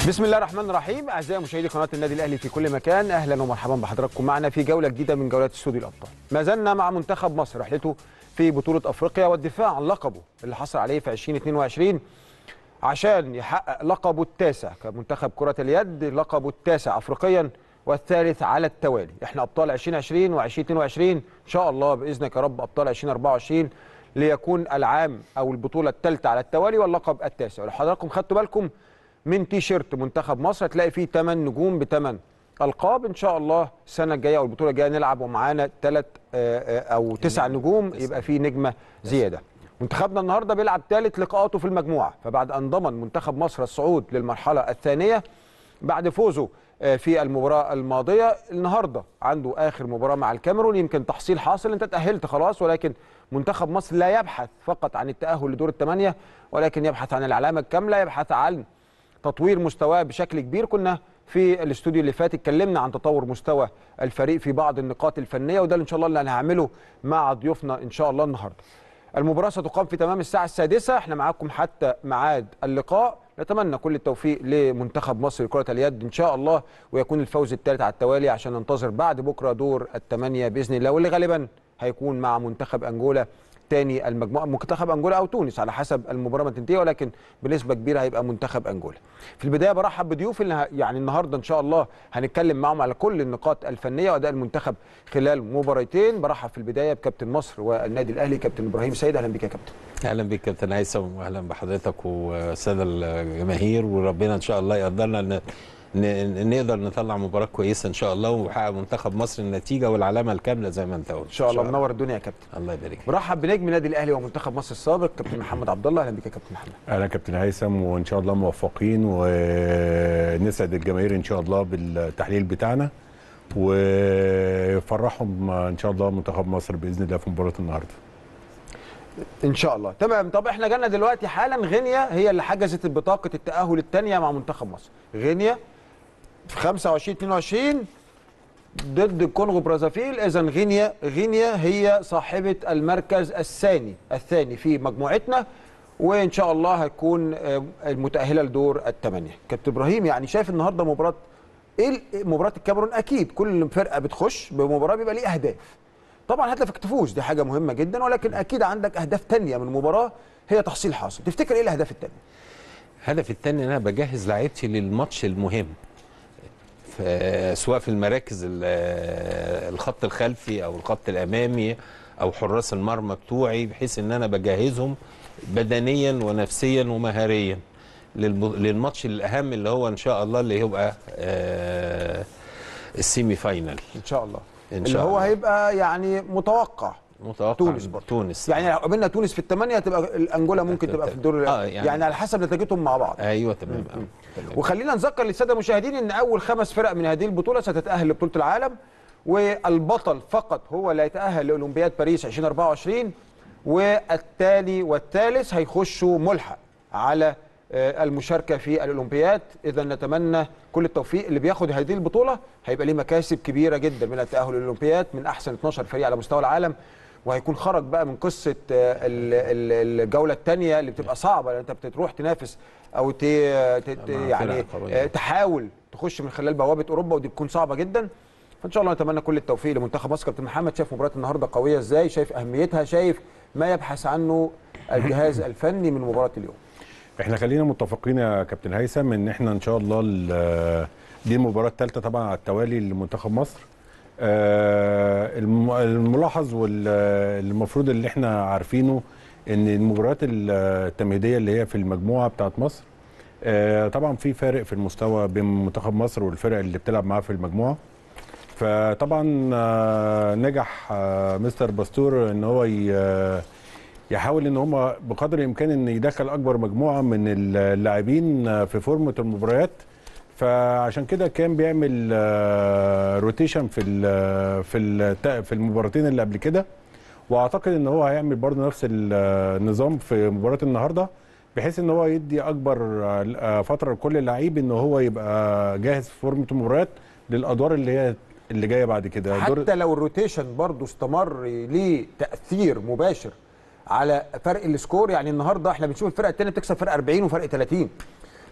بسم الله الرحمن الرحيم اعزائي مشاهدي قناه النادي الاهلي في كل مكان اهلا ومرحبا بحضراتكم معنا في جوله جديده من جولات استوديو الابطال ما زلنا مع منتخب مصر رحلته في بطوله افريقيا والدفاع عن لقبه اللي حصل عليه في 2022 عشان يحقق لقبه التاسع كمنتخب كره اليد لقبه التاسع افريقيا والثالث على التوالي احنا ابطال 2020 و2022 ان شاء الله باذنك يا رب ابطال 2024 ليكون العام او البطوله الثالثه على التوالي واللقب التاسع ولو حضراتكم خدتوا بالكم من تي شيرت منتخب مصر هتلاقي فيه 8 نجوم بثمان القاب ان شاء الله السنه الجايه او البطوله الجايه نلعب ومعانا ثلاث او تسع نجوم يبقى فيه نجمه زياده منتخبنا النهارده بيلعب ثالث لقاءاته في المجموعه فبعد ان ضمن منتخب مصر الصعود للمرحله الثانيه بعد فوزه في المباراه الماضيه النهارده عنده اخر مباراه مع الكاميرون يمكن تحصيل حاصل انت تاهلت خلاص ولكن منتخب مصر لا يبحث فقط عن التاهل لدور الثمانيه ولكن يبحث عن العلامه الكامله يبحث عن تطوير مستواه بشكل كبير كنا في الاستوديو اللي فات اتكلمنا عن تطور مستوى الفريق في بعض النقاط الفنيه وده ان شاء الله اللي هنعمله مع ضيوفنا ان شاء الله النهارده المباراه ستقام في تمام الساعه السادسة احنا معاكم حتى ميعاد اللقاء نتمنى كل التوفيق لمنتخب مصر لكره اليد ان شاء الله ويكون الفوز الثالث على التوالي عشان ننتظر بعد بكره دور الثمانيه باذن الله واللي غالبا هيكون مع منتخب انجولا تاني المجموعه منتخب انجولا او تونس على حسب المباراه ما تنتهي ولكن بنسبه كبيره هيبقى منتخب انجولا. في البدايه برحب بضيوف اللي يعني النهارده ان شاء الله هنتكلم معهم على كل النقاط الفنيه واداء المنتخب خلال مباراتين برحب في البدايه بكابتن مصر والنادي الاهلي كابتن ابراهيم سيد اهلا بك يا كابتن. اهلا بك كابتن هيثم واهلا بحضرتك والساده الجماهير وربنا ان شاء الله يقدرنا نقدر نطلع مباراه كويسه ان شاء الله ونحقق منتخب مصر النتيجه والعلامه الكامله زي ما انت قلت ان شاء الله منور الدنيا يا كابتن الله يبارك فيك برحب بنجم النادي الاهلي ومنتخب مصر السابق كابتن محمد عبد الله اهلا بك يا كابتن محمد اهلا كابتن هيثم وان شاء الله موفقين ونسعد الجماهير ان شاء الله بالتحليل بتاعنا ويفرحهم ان شاء الله منتخب مصر باذن الله في مباراه النهارده ان شاء الله تمام طب احنا جالنا دلوقتي حالا غينيا هي اللي حجزت بطاقه التاهل الثانيه مع منتخب مصر غينيا في 25 22 ضد الكونغو برازافيل اذا غينيا غينيا هي صاحبه المركز الثاني الثاني في مجموعتنا وان شاء الله هتكون المتاهله لدور الثمانيه كابتن ابراهيم يعني شايف النهارده مباراه ايه مباراه الكاميرون اكيد كل فرقه بتخش بمباراه بيبقى ليه اهداف طبعا هدفك تفوز دي حاجه مهمه جدا ولكن اكيد عندك اهداف ثانيه من المباراه هي تحصيل حاصل تفتكر ايه الاهداف الثانيه الهدف الثاني ان انا بجهز لعيبتي للماتش المهم سواء في المراكز الخط الخلفي او الخط الامامي او حراس المرمى بتوعي بحيث ان انا بجهزهم بدنيا ونفسيا ومهاريا للماتش الاهم اللي هو ان شاء الله اللي هيبقى السيمي فاينل ان شاء الله إن اللي شاء هو الله. هيبقى يعني متوقع متوقع تونس برضه. تونس يعني لو قابلنا تونس في الثمانيه هتبقى الانجولا ممكن تبقى في الدور آه، يعني, يعني- يعني على حسب نتيجتهم مع بعض ايوه تمام آه، تمام. وخلينا نذكر للساده المشاهدين ان اول خمس فرق من هذه البطوله ستتاهل لبطوله العالم والبطل فقط هو اللي هيتاهل لاولمبياد باريس 2024 والتالي والثالث هيخشوا ملحق على آه، المشاركه في الاولمبياد اذا نتمنى كل التوفيق اللي بياخد هذه البطوله هيبقى ليه مكاسب كبيره جدا من التاهل للاولمبياد من احسن 12 فريق على مستوى العالم وهيكون خرج بقى من قصه آه، ال- ال- الجوله الثانيه اللي بتبقى صعبه لان انت بتروح تنافس او ت- ت- ت- مع يعني فرق قوية. آه، تحاول تخش من خلال بوابه اوروبا ودي بتكون صعبه جدا فان شاء الله نتمنى كل التوفيق لمنتخب مصر كابتن محمد شايف مباراه النهارده قويه ازاي شايف اهميتها شايف ما يبحث عنه الجهاز الفني من مباراه اليوم احنا خلينا متفقين يا كابتن هيثم ان احنا ان شاء الله ال- دي المباراه الثالثه طبعا على التوالي لمنتخب مصر آه، الم- الملاحظ والمفروض اللي احنا عارفينه ان المباريات التمهيديه اللي هي في المجموعه بتاعت مصر آه، طبعا في فارق في المستوى بين منتخب مصر والفرق اللي بتلعب معاه في المجموعه فطبعا آه، نجح آه، مستر باستور ان هو ي- آه، يحاول ان هم بقدر الامكان ان يدخل اكبر مجموعه من اللاعبين آه، في فورمه المباريات فعشان كده كان بيعمل آه، روتيشن في ال في ال في المباراتين اللي قبل كده واعتقد ان هو هيعمل برضه نفس النظام في مباراه النهارده بحيث ان هو يدي اكبر آه، فتره لكل لعيب ان هو يبقى جاهز في فورمه المباريات للادوار اللي هي اللي جايه بعد كده دور- حتى لو الروتيشن برضه استمر ليه تاثير مباشر على فرق السكور يعني النهارده احنا بنشوف الفرقه الثانيه بتكسب فرق 40 وفرق 30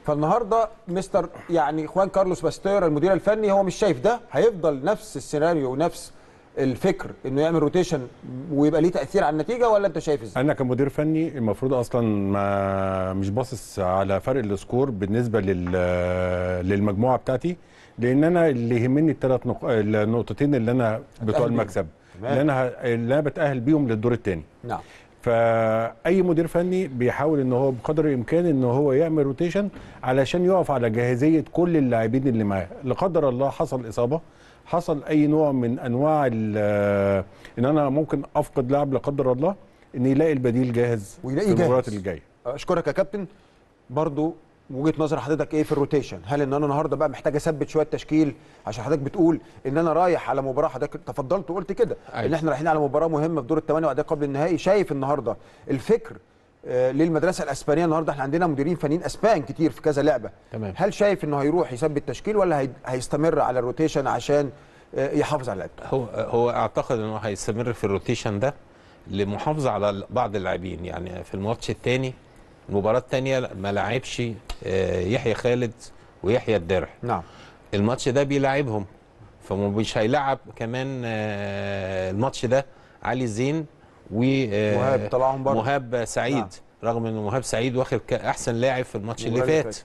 فالنهارده مستر يعني خوان كارلوس باستير المدير الفني هو مش شايف ده هيفضل نفس السيناريو ونفس الفكر انه يعمل روتيشن ويبقى ليه تاثير على النتيجه ولا انت شايف ازاي؟ انا كمدير فني المفروض اصلا ما مش باصص على فرق السكور بالنسبه لل للمجموعه بتاعتي لان انا اللي يهمني الثلاث نق... النقطتين اللي انا بتوع بيهم. المكسب تمام. اللي انا ه- اللي انا بتاهل بيهم للدور الثاني نعم فاي مدير فني بيحاول ان هو بقدر الامكان ان هو يعمل روتيشن علشان يقف على جاهزيه كل اللاعبين اللي معاه لا قدر الله حصل اصابه حصل اي نوع من انواع ال- ان انا ممكن افقد لاعب لا قدر الله ان يلاقي البديل جاهز ويلاقيه في المباريات جاهز. اللي جايه اشكرك يا كابتن برضو وجهه نظر حضرتك ايه في الروتيشن هل ان انا النهارده بقى محتاج اثبت شويه تشكيل عشان حضرتك بتقول ان انا رايح على مباراه حضرتك تفضلت وقلت كده أيوة. ان احنا رايحين على مباراه مهمه في دور الثمانيه وبعدين قبل النهائي شايف النهارده الفكر آه، للمدرسه الاسبانيه النهارده احنا عندنا مديرين فنيين اسبان كتير في كذا لعبه تمام. هل شايف انه هيروح يثبت تشكيل ولا هي- هيستمر على الروتيشن عشان آه، يحافظ على لعبته هو هو اعتقد انه هيستمر في الروتيشن ده لمحافظه على بعض اللاعبين يعني في الماتش الثاني المباراه الثانيه ما لعبش آه، يحيى خالد ويحيى الدرع نعم الماتش ده بيلعبهم فمش هيلعب كمان آه، الماتش ده علي زين و آه، مهاب طلعهم بره. مهاب سعيد نعم. رغم ان مهاب سعيد واخد ك- احسن لاعب في الماتش اللي المباراة اللي فات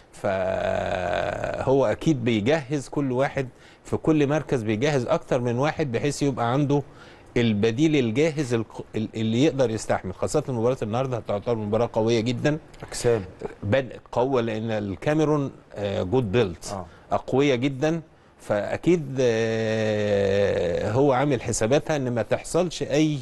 فهو اكيد بيجهز كل واحد في كل مركز بيجهز اكتر من واحد بحيث يبقى عنده البديل الجاهز الق- اللي يقدر يستحمل خاصه مباراه النهارده هتعتبر مباراه قويه جدا اجسام بدء قوه لان الكاميرون جود بيلت آه. اقوياء جدا فاكيد آه، هو عامل حساباتها ان ما تحصلش اي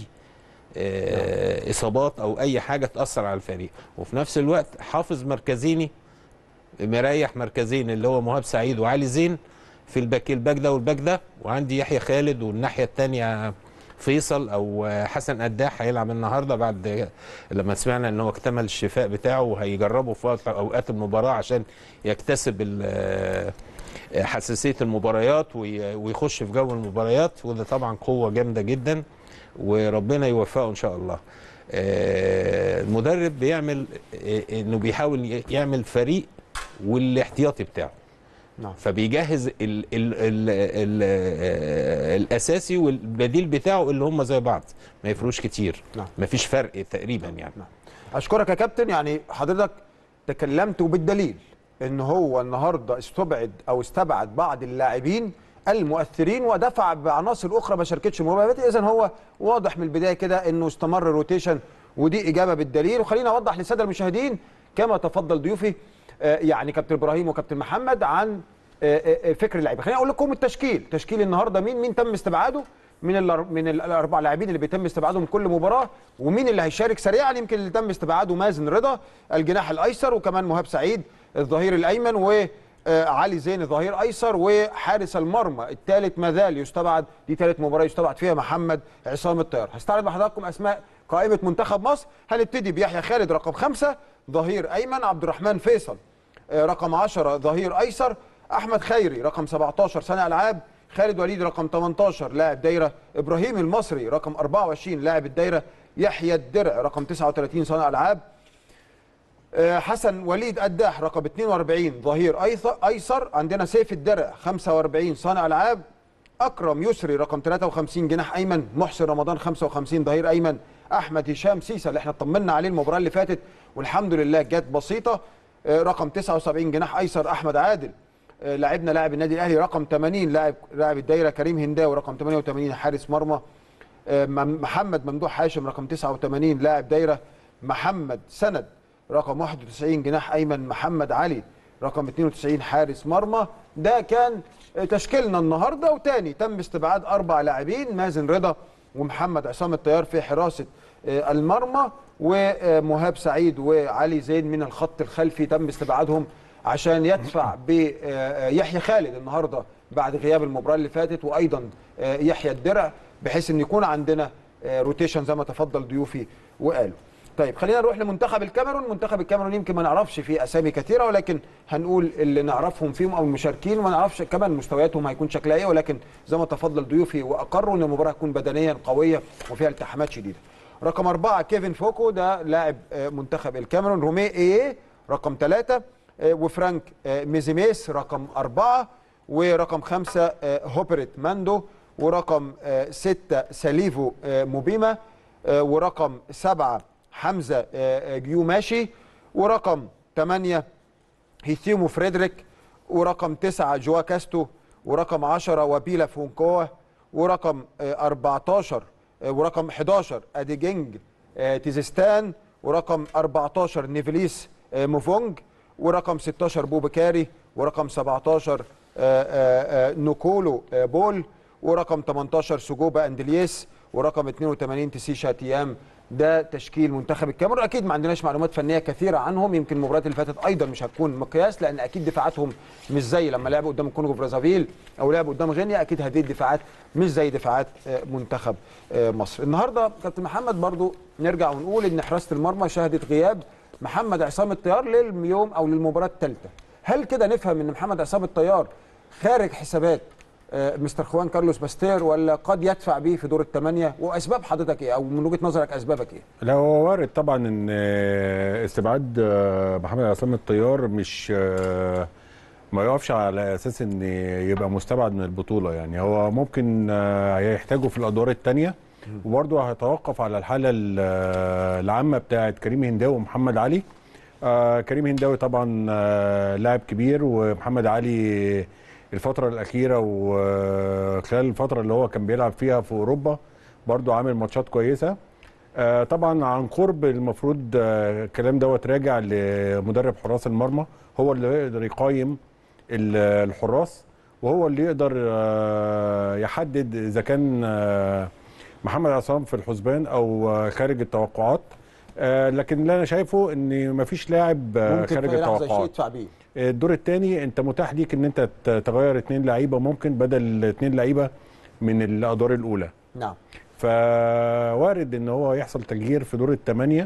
آه، اصابات او اي حاجه تاثر على الفريق وفي نفس الوقت حافظ مركزيني مريح مركزين اللي هو مهاب سعيد وعلي زين في الباك الباك ده والباك ده وعندي يحيى خالد والناحيه الثانيه فيصل او حسن قداح هيلعب النهارده بعد لما سمعنا ان هو اكتمل الشفاء بتاعه وهيجربه في وقت اوقات المباراه عشان يكتسب ال- حساسيه المباريات وي- ويخش في جو المباريات وده طبعا قوه جامده جدا وربنا يوفقه ان شاء الله آه، المدرب بيعمل آه، انه بيحاول يعمل فريق والاحتياطي بتاعه نعم فبيجهز ال ال ال ال الاساسي والبديل بتاعه اللي هم زي بعض ما يفرقوش كتير نعم. ما فيش فرق تقريبا يعني نعم. اشكرك يا كابتن يعني حضرتك تكلمت وبالدليل ان هو النهارده استبعد او استبعد بعض اللاعبين المؤثرين ودفع بعناصر اخرى ما شاركتش المباراه اذا هو واضح من البدايه كده انه استمر روتيشن ودي اجابه بالدليل وخلينا اوضح للساده المشاهدين كما تفضل ضيوفي آه، يعني كابتن ابراهيم وكابتن محمد عن آه، آه، فكر اللعيبه خليني اقول لكم التشكيل تشكيل النهارده مين مين تم استبعاده من الأر- من ال- الاربع لاعبين اللي بيتم استبعادهم كل مباراه ومين اللي هيشارك سريعا يمكن اللي تم استبعاده مازن رضا الجناح الايسر وكمان مهاب سعيد الظهير الايمن وعلي زين الظهير ايسر وحارس المرمى الثالث ما زال يستبعد دي ثالث مباراه يستبعد فيها محمد عصام الطيار هستعرض مع حضراتكم اسماء قائمه منتخب مصر هنبتدي بيحيى خالد رقم خمسة ظهير ايمن عبد الرحمن فيصل آه، رقم 10 ظهير ايسر احمد خيري رقم 17 صانع العاب خالد وليد رقم 18 لاعب دايره ابراهيم المصري رقم 24 لاعب الدايره يحيى الدرع رقم 39 صانع العاب آه، حسن وليد قداح رقم 42 ظهير أيث- ايسر عندنا سيف الدرع 45 صانع العاب اكرم يسري رقم 53 جناح ايمن محسن رمضان 55 ظهير ايمن احمد هشام سيسا اللي احنا طمنا عليه المباراه اللي فاتت والحمد لله جت بسيطه آه، رقم 79 جناح ايسر احمد عادل آه، لاعبنا لاعب النادي الاهلي رقم 80 لاعب لاعب الدايره كريم هنداوي رقم 88 حارس مرمى آه، مم- محمد ممدوح هاشم رقم 89 لاعب دايره محمد سند رقم 91 جناح ايمن محمد علي رقم 92 حارس مرمى ده كان آه، تشكيلنا النهارده وتاني تم استبعاد اربع لاعبين مازن رضا ومحمد عصام الطيار في حراسه آه، المرمى ومهاب سعيد وعلي زين من الخط الخلفي تم استبعادهم عشان يدفع بيحيى خالد النهارده بعد غياب المباراه اللي فاتت وايضا آه، يحيى الدرع بحيث ان يكون عندنا آه، روتيشن زي ما تفضل ضيوفي وقالوا. طيب خلينا نروح لمنتخب الكاميرون، منتخب الكاميرون يمكن ما نعرفش فيه اسامي كثيره ولكن هنقول اللي نعرفهم فيهم او المشاركين وما نعرفش كمان مستوياتهم هيكون شكلها ايه ولكن زي ما تفضل ضيوفي واقروا ان المباراه هتكون بدنيا قويه وفيها التحامات شديده. رقم أربعة كيفن فوكو ده لاعب آه، منتخب الكاميرون رومي ايه رقم ثلاثة آه، وفرانك آه، ميزيميس رقم أربعة ورقم خمسة آه، هوبرت ماندو ورقم آه، ستة ساليفو آه، موبيما آه، ورقم سبعة حمزة آه، آه، جيوماشي ورقم ثمانية هيثيمو فريدريك ورقم تسعة جوا كاستو ورقم عشرة وبيلا فونكوا ورقم آه، 14 آه، ورقم 11 أديجينج آه، تيزستان ورقم 14 نيفليس آه، موفونج ورقم 16 بوبكاري ورقم 17 آه، آه، آه، نوكولو آه، بول ورقم 18 سجوبا اندليس ورقم 82 تسيشا تيام ده تشكيل منتخب الكاميرون اكيد ما عندناش معلومات فنيه كثيره عنهم يمكن المباريات اللي فاتت ايضا مش هتكون مقياس لان اكيد دفاعاتهم مش زي لما لعبوا قدام الكونغو برازافيل او لعبوا قدام غينيا اكيد هذه الدفاعات مش زي دفاعات آه، منتخب آه، مصر النهارده كابتن محمد برضو نرجع ونقول ان حراسه المرمى شهدت غياب محمد عصام الطيار لليوم او للمباراه الثالثه هل كده نفهم ان محمد عصام الطيار خارج حسابات آه، مستر خوان كارلوس باستير ولا قد يدفع به في دور الثمانيه واسباب حضرتك ايه او من وجهه نظرك اسبابك ايه؟ لا هو وارد طبعا ان آه، استبعاد آه، محمد عصام الطيار مش آه، ما يقفش على اساس ان يبقى مستبعد من البطوله يعني هو ممكن آه، هيحتاجه في الادوار الثانيه وبرضه هيتوقف على الحاله ال- آه، العامه بتاعه كريم هنداوي ومحمد علي آه كريم هنداوي طبعا آه لاعب كبير ومحمد علي الفترة الأخيرة وخلال الفترة اللي هو كان بيلعب فيها في أوروبا برضو عامل ماتشات كويسة آه طبعا عن قرب المفروض آه الكلام دوت راجع لمدرب حراس المرمى هو اللي يقدر يقيم ال- الحراس وهو اللي يقدر آه يحدد إذا كان آه محمد عصام في الحسبان أو آه خارج التوقعات آه لكن اللي انا شايفه ان مفيش لاعب آه ممكن خارج في أي لحظه شيء التوقعات يدفع بيه الدور الثاني انت متاح ليك ان انت ت- تغير اثنين لعيبه ممكن بدل اثنين لعيبه من الادوار الاولى نعم فوارد ان هو يحصل تغيير في دور الثمانيه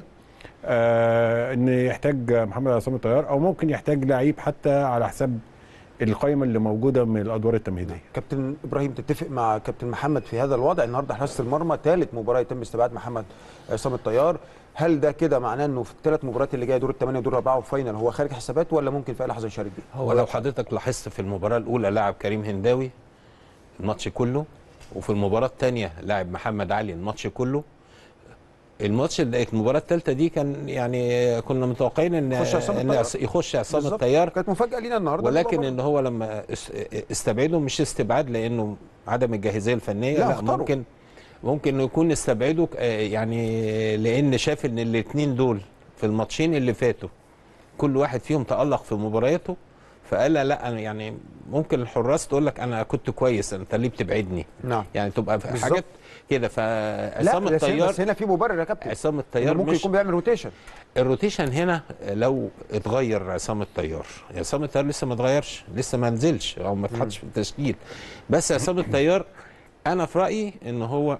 آه ان يحتاج محمد عصام الطيار او ممكن يحتاج لعيب حتى على حساب القائمه اللي موجوده من الادوار التمهيديه كابتن ابراهيم تتفق مع كابتن محمد في هذا الوضع النهارده حراسه المرمى ثالث مباراه يتم استبعاد محمد عصام الطيار هل ده كده معناه انه في الثلاث مباريات اللي جايه دور الثمانيه ودور الاربعه وفاينل هو خارج حسابات ولا ممكن في اي لحظه يشارك بيه؟ هو لو حضرتك لاحظت في المباراه الاولى لاعب كريم هنداوي الماتش كله وفي المباراه الثانيه لاعب محمد علي الماتش كله الماتش المباراه الثالثه دي كان يعني كنا متوقعين ان يخش عصام ان الطيار. عص- يخش عصام بالظبط. الطيار كانت مفاجاه لينا النهارده ولكن برضه. ان هو لما اس- استبعده مش استبعاد لانه عدم الجاهزيه الفنيه لا، لا, اختاره. ممكن ممكن يكون استبعده ك- آه، يعني لان شاف ان الاثنين دول في الماتشين اللي فاتوا كل واحد فيهم تالق في مبارياته فقال لا, لا أنا يعني ممكن الحراس تقول لك انا كنت كويس انت ليه بتبعدني نعم يعني تبقى في بالظبط. حاجات كده لا فعصام بس هنا- الطيار بس هنا في مبرر يا كابتن عصام إنه الطيار ممكن مش يكون بيعمل روتيشن الروتيشن هنا لو اتغير عصام الطيار عصام الطيار لسه ما اتغيرش لسه ما نزلش او ما اتحطش في التشكيل بس عصام الطيار انا في رايي ان هو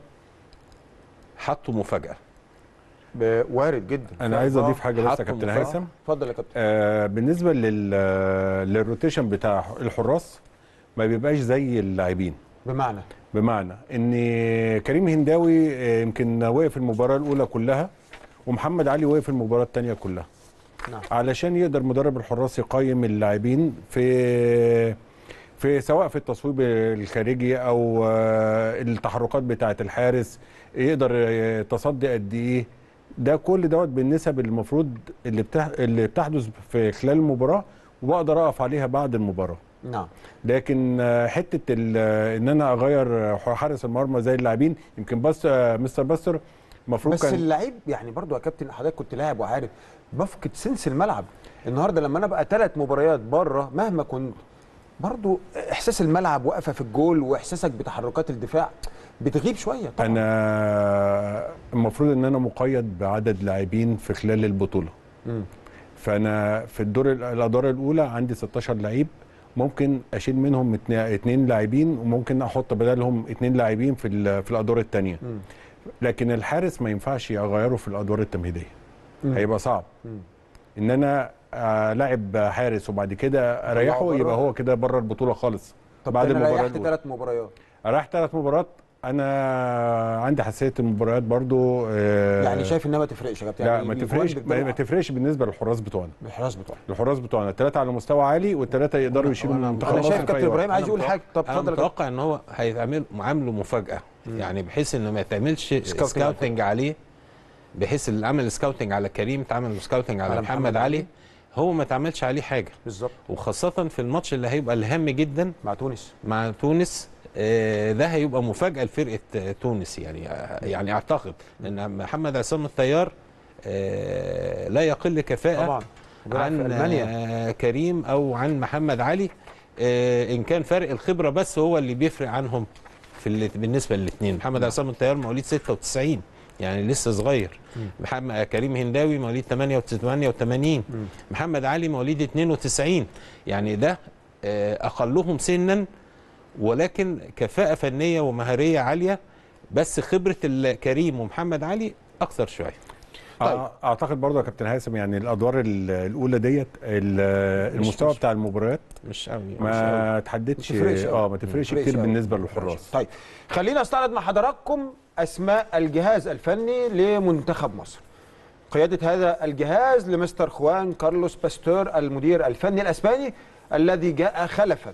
حطه مفاجاه ب- وارد جدا انا عايز اضيف حاجه بس يا حطوا كابتن مفاجأة. هيثم اتفضل يا كابتن آه بالنسبه لل للروتيشن بتاع الحراس ما بيبقاش زي اللاعبين بمعنى بمعنى ان كريم هنداوي آه، يمكن وقف المباراه الاولى كلها ومحمد علي وقف المباراه الثانيه كلها نعم علشان يقدر مدرب الحراس يقيم اللاعبين في في سواء في التصويب الخارجي او آه، التحركات بتاعه الحارس يقدر آه، تصدي قد ايه ده كل دوت بالنسب المفروض اللي بتح... اللي بتحدث في خلال المباراه وبقدر اقف عليها بعد المباراه نعم لكن آه، حته ال- آه، ان انا اغير حارس المرمى زي اللاعبين يمكن بس آه، مستر باستر المفروض بس كان اللعيب يعني برضو يا كابتن حضرتك كنت لاعب وعارف بفقد سنس الملعب النهارده لما انا بقى ثلاث مباريات بره مهما كنت برضو احساس الملعب واقفه في الجول واحساسك بتحركات الدفاع بتغيب شويه طبعا انا المفروض ان انا مقيد بعدد لاعبين في خلال البطوله مم. فانا في الدور الادوار الاولى عندي 16 لعيب ممكن اشيل منهم اتنين- اتنين لاعبين وممكن احط بدلهم اتنين لاعبين في ال- في الادوار الثانيه مم. لكن الحارس ما ينفعش اغيره في الادوار التمهيديه مم. هيبقى صعب مم. ان انا آه، لاعب حارس وبعد كده طلعه اريحه بره. يبقى هو كده بره البطوله خالص طب بعد بعد انا المباراه ريحت الأولى. ثلاث مباريات اريح ثلاث مباريات انا عندي حساسيه المباريات برضو آه، يعني شايف انها ما تفرقش يا كابتن لا يعني ما الجوان تفرقش ما بيفضلوا ما تفرقش بالنسبه للحراس بتوعنا الحراس بتوعنا الحراس بتوعنا الثلاثه على مستوى عالي والثلاثه يقدروا يشيلوا وأنا- المنتخب انا المصري شايف في أي كابتن وقت. ابراهيم عايز أنا يقول حاجه طب انا اتفضل يا كابتن. متوقع ان هو هيتعمل معامله مفاجاه يعني بحيث ان ما يتعملش سكاوتنج سكاوتنج عليه بحيث اللي عمل سكاوتنج على كريم اتعمل سكاوتنج على, على محمد, محمد علي علي. هو ما اتعملش عليه حاجه بالظبط وخاصه في الماتش اللي هيبقى الهام جدا مع تونس مع تونس آه، ده هيبقى مفاجاه لفرقه آه، تونس يعني آه، يعني اعتقد ان محمد عصام الطيار آه، لا يقل كفاءه طبعا بيلعب في عن المانيا آه، كريم او عن محمد علي آه، ان كان فرق الخبره بس هو اللي بيفرق عنهم في ال- بالنسبه للاثنين محمد عصام الطيار مواليد 96 يعني لسه صغير محمد كريم هنداوي مواليد 88 محمد علي مواليد 92 يعني ده آه، اقلهم سنا ولكن كفاءه فنيه ومهاريه عاليه بس خبره ال- كريم ومحمد علي اكثر شويه طيب. أع- اعتقد برضه يا كابتن هيثم يعني الادوار ال- الاولى ديت ال- مش- المستوى مش- بتاع المباريات مش قوي مش قوي. ما تحددش ما تفرقش اه أوي. ما تفرقش تفرقش كتير أوي. بالنسبه ما تفرقش. للحراس طيب خلينا استعرض مع حضراتكم اسماء الجهاز الفني لمنتخب مصر قياده هذا الجهاز لمستر خوان كارلوس باستور المدير الفني الاسباني الذي جاء خلفا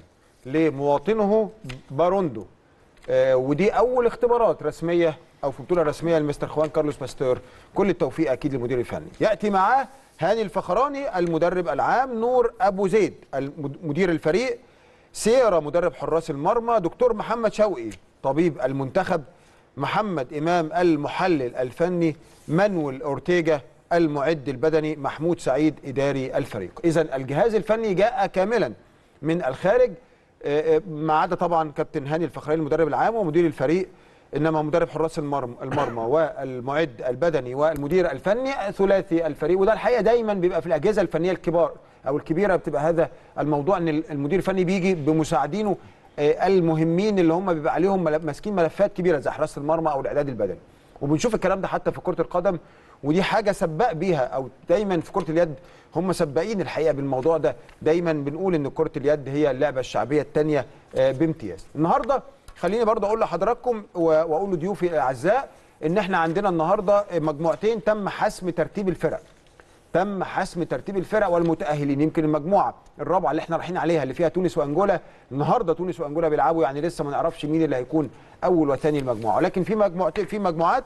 لمواطنه باروندو آه، ودي اول اختبارات رسميه او في بطوله رسميه لمستر خوان كارلوس باستور كل التوفيق اكيد للمدير الفني ياتي معاه هاني الفخراني المدرب العام نور ابو زيد المد- مدير الفريق سيرة مدرب حراس المرمى دكتور محمد شوقي طبيب المنتخب محمد إمام المحلل الفني مانويل أورتيجا المعد البدني محمود سعيد إداري الفريق إذا الجهاز الفني جاء كاملا من الخارج آه، آه، ما عدا طبعا كابتن هاني الفخراني المدرب العام ومدير الفريق انما مدرب حراس المرمى المرمى والمعد البدني والمدير الفني ثلاثي الفريق وده الحقيقه دايما بيبقى في الاجهزه الفنيه الكبار او الكبيره بتبقى هذا الموضوع ان المدير الفني بيجي بمساعدينه آه، المهمين اللي هم بيبقى عليهم مل- ماسكين ملفات كبيره زي حراسه المرمى او الاعداد البدني وبنشوف الكلام ده حتى في كره القدم ودي حاجه سباق بيها او دايما في كره اليد هم سباقين الحقيقه بالموضوع ده دايما بنقول ان كره اليد هي اللعبه الشعبيه الثانيه بامتياز النهارده خليني برضه اقول لحضراتكم و- واقول لضيوفي الاعزاء ان احنا عندنا النهارده مجموعتين تم حسم ترتيب الفرق تم حسم ترتيب الفرق والمتاهلين يمكن المجموعه الرابعه اللي احنا رايحين عليها اللي فيها تونس وانجولا النهارده تونس وانجولا بيلعبوا يعني لسه ما نعرفش مين اللي هيكون اول وثاني المجموعه لكن في مجموعتين في مجموعات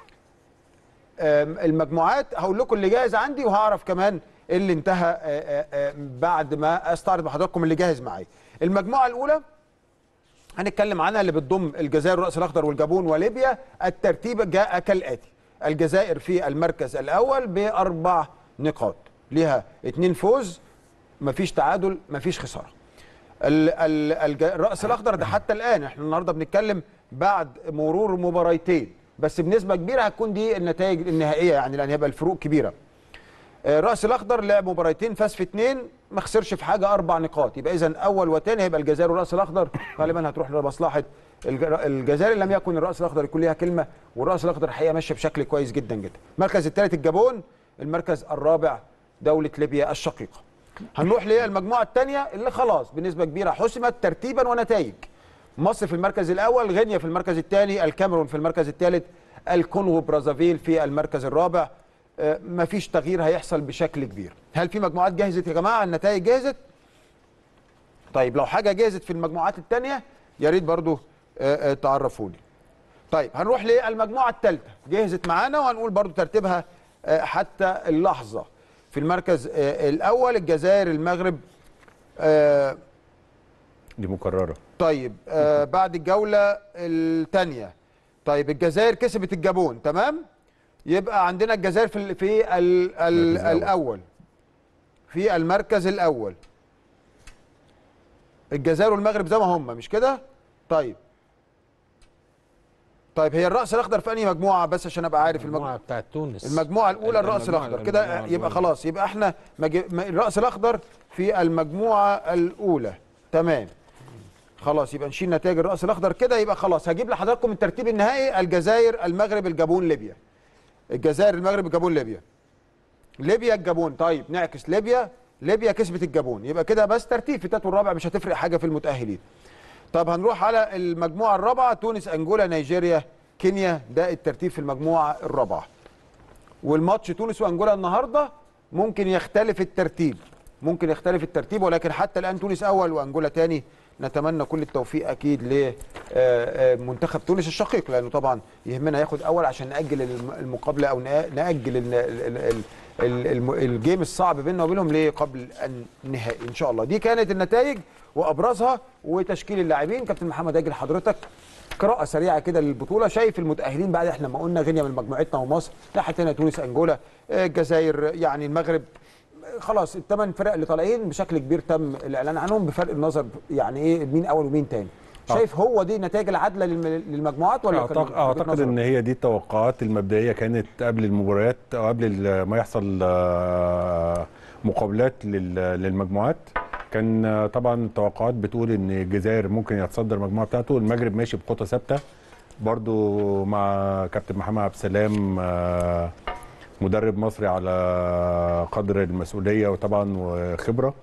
آم، المجموعات هقول لكم اللي جاهز عندي وهعرف كمان اللي انتهى آه، آه، آه، بعد ما استعرض مع حضراتكم اللي جاهز معايا المجموعه الاولى هنتكلم عنها اللي بتضم الجزائر والرأس الأخضر والجابون وليبيا الترتيب جاء كالآتي الجزائر في المركز الأول بأربع نقاط لها اتنين فوز مفيش تعادل مفيش خسارة ال- ال- الج- الرأس الأخضر ده حتى الآن احنا النهاردة بنتكلم بعد مرور مباريتين بس بنسبة كبيرة هتكون دي النتائج النهائية يعني لأن هيبقى الفروق كبيرة آه، الراس الاخضر لعب مباراتين فاز في اثنين ما خسرش في حاجه اربع نقاط يبقى اذا اول وثاني هيبقى الجزائر والراس الاخضر غالبا هتروح لمصلحه الج- الجزائر لم يكن الراس الاخضر يكون ليها كلمه والراس الاخضر الحقيقه ماشيه بشكل كويس جدا جدا المركز الثالث الجابون المركز الرابع دوله ليبيا الشقيقه هنروح للمجموعه الثانيه اللي خلاص بنسبه كبيره حسمت ترتيبا ونتائج مصر في المركز الاول غينيا في المركز الثاني الكاميرون في المركز الثالث الكونغو برازافيل في المركز الرابع آه، مفيش تغيير هيحصل بشكل كبير هل في مجموعات جهزت يا جماعه النتائج جهزت طيب لو حاجه جهزت في المجموعات الثانيه يا ريت برضو آه، آه، تعرفوني طيب هنروح للمجموعه الثالثه جهزت معانا وهنقول برضو ترتيبها آه، حتى اللحظه في المركز آه، الاول الجزائر المغرب آه، دي مكرره طيب آه بعد الجولة الثانية طيب الجزائر كسبت الجابون تمام يبقى عندنا الجزائر في ال- في ال ال المركز الأول. الأول في المركز الأول الجزائر والمغرب زي ما هم مش كده طيب طيب هي الرأس الأخضر في أنهي مجموعة بس عشان أبقى عارف المجموعة المجموعه بتاعت تونس المجموعة الأولى الرأس المجموعة- الأخضر كده المجموعة يبقى الأولى. خلاص يبقى احنا مج... م- الرأس الأخضر في المجموعة الأولى تمام خلاص يبقى نشيل نتائج الرأس الأخضر كده يبقى خلاص هجيب لحضراتكم الترتيب النهائي الجزائر المغرب الجابون ليبيا الجزائر المغرب الجابون ليبيا ليبيا الجابون طيب نعكس ليبيا ليبيا كسبت الجابون يبقى كده بس ترتيب في التالت والرابع مش هتفرق حاجة في المتأهلين طب هنروح على المجموعه الرابعه تونس انجولا نيجيريا كينيا ده الترتيب في المجموعه الرابعه والماتش تونس وانجولا النهارده ممكن يختلف الترتيب ممكن يختلف الترتيب ولكن حتى الان تونس اول وانجولا تاني نتمنى كل التوفيق اكيد لمنتخب تونس الشقيق لانه طبعا يهمنا ياخد اول عشان ناجل الم- المقابله او نأ- ناجل ال- ال- ال- ال- الم- الجيم الصعب بيننا وبينهم لقبل النهائي ان شاء الله دي كانت النتائج وابرزها وتشكيل اللاعبين كابتن محمد اجل حضرتك قراءة سريعة كده للبطولة شايف المتأهلين بعد احنا ما قلنا غينيا من مجموعتنا ومصر ناحية تانية تونس انجولا آه، الجزائر يعني المغرب آه، خلاص الثمان فرق اللي طالعين بشكل كبير تم الاعلان عنهم بفرق النظر يعني ايه مين اول ومين تاني شايف هو دي النتائج العادله للم- للمجموعات ولا كان أعتقد, وجهة اعتقد نظرك؟ ان هي دي التوقعات المبدئيه كانت قبل المباريات او قبل ال- ما يحصل آه، مقابلات لل- للمجموعات كان آه، طبعا التوقعات بتقول ان الجزائر ممكن يتصدر المجموعه بتاعته المغرب ماشي بخطه ثابته برضو مع كابتن محمد عبد السلام آه، مدرب مصري على قدر المسؤوليه وطبعا وخبره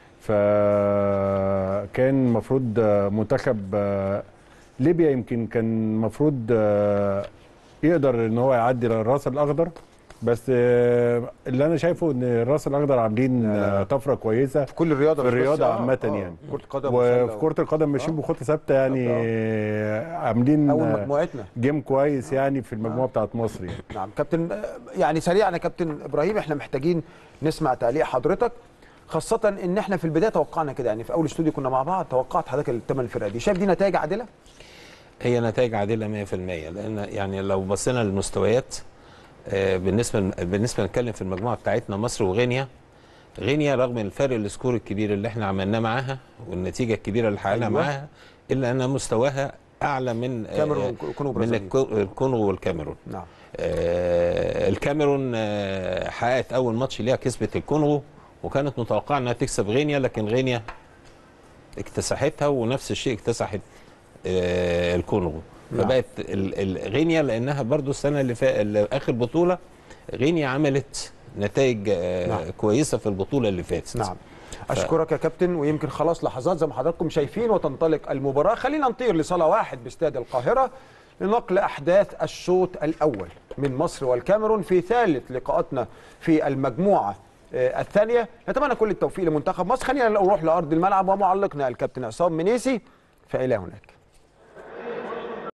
فكان المفروض آه، منتخب آه، ليبيا يمكن كان المفروض آه، يقدر ان هو يعدي الراس الاخضر بس آه، اللي انا شايفه ان الراس الاخضر عاملين آه، طفره كويسه في كل الرياضة في مش بس- الرياضه آه، عامه آه، يعني كرة قدم وفي وسلة كره القدم ماشيين آه. بخطه ثابته يعني ثابتة، آه، عاملين اول آه، مجموعتنا جيم كويس يعني في المجموعه بتاعت مصر يعني نعم كابتن آه، يعني سريعا يا كابتن ابراهيم احنا محتاجين نسمع تعليق حضرتك خاصة ان احنا في البداية توقعنا كده يعني في اول استوديو كنا مع بعض توقعت حضرتك الثمان فرق دي شايف دي نتائج عادلة؟ هي نتائج عادله 100% لان يعني لو بصينا للمستويات آه، بالنسبه بالنسبه نتكلم في المجموعه بتاعتنا مصر وغينيا غينيا رغم الفرق السكور الكبير اللي احنا عملناه معاها والنتيجه الكبيره اللي حققنا أيوة. معاها الا ان مستواها اعلى من آه، كاميرون والكونغو من برازيل. الكو- الكونغو والكاميرون نعم آه، الكاميرون آه، حققت اول ماتش ليها كسبت الكونغو وكانت متوقعه انها تكسب غينيا لكن غينيا اكتسحتها ونفس الشيء اكتسحت آه، الكونغو نعم. فبقت ال- ال- غينيا لانها برضو السنه اللي فاتت اخر بطوله غينيا عملت نتائج آه، نعم. كويسه في البطوله اللي فاتت نعم اشكرك يا كابتن ويمكن خلاص لحظات زي ما حضراتكم شايفين وتنطلق المباراه خلينا نطير لصاله واحد باستاد القاهره لنقل احداث الشوط الاول من مصر والكاميرون في ثالث لقاءاتنا في المجموعه آه، الثانيه نتمنى كل التوفيق لمنتخب مصر خلينا نروح لارض الملعب ومعلقنا الكابتن عصام منيسي فالى هناك